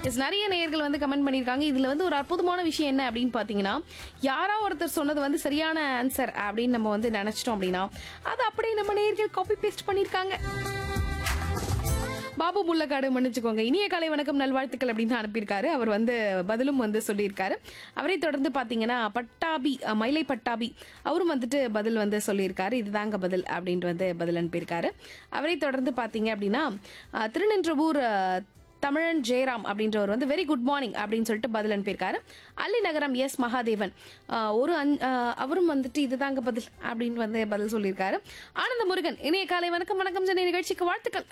S நிறைய நேயர்கள் வந்து கமெண்ட் பண்ணியிருக்காங்க இதுல வந்து ஒரு அற்புதமான விஷயம் என்ன அப்படின்னு பாத்தீங்கன்னா யாரோ ஒருத்தர் சொன்னது வந்து சரியான ஆன்சர் அப்படின்னு நம்ம வந்து நினைச்சிட்டோம் அப்படின்னா அது அப்படியே நம்ம நேயர்கள் காப்பி பேஸ்ட் பண்ணியிருக்காங்க பாபு முள்ளக்காடு மன்னிச்சுக்கோங்க இனிய காலை வணக்கம் நல்வாழ்த்துக்கள் அப்படின்னு அனுப்பியிருக்காரு அவர் வந்து பதிலும் வந்து சொல்லியிருக்காரு அவரை தொடர்ந்து பார்த்தீங்கன்னா பட்டாபி அஹ், மயிலை பட்டாபி அவரும் வந்துட்டு பதில் வந்து சொல்லியிருக்காரு இதுதாங்க பதில் அப்படின்ட்டு வந்து பதில் அனுப்பியிருக்காரு அவரை தொடர்ந்து பார்த்தீங்க அப்படின்னா அஹ், திருநின்றவூர் அஹ், தமிழன் ஜெயராம் அப்படின்றவர் வந்து வெரி குட் மார்னிங் அப்படின்னு சொல்லிட்டு பதில் அனுப்பியிருக்காரு அல்லி நகரம் எஸ் மகாதேவன் ஆஹ் ஒரு அஞ்- ஆஹ் அவரும் வந்துட்டு இதுதாங்க பதில் அப்படின்னு வந்து பதில் சொல்லியிருக்காரு ஆனந்த முருகன் இணைய காலை வணக்கம் வணக்கம் சென்னை நிகழ்ச்சிக்கு வாழ்த்துக்கள்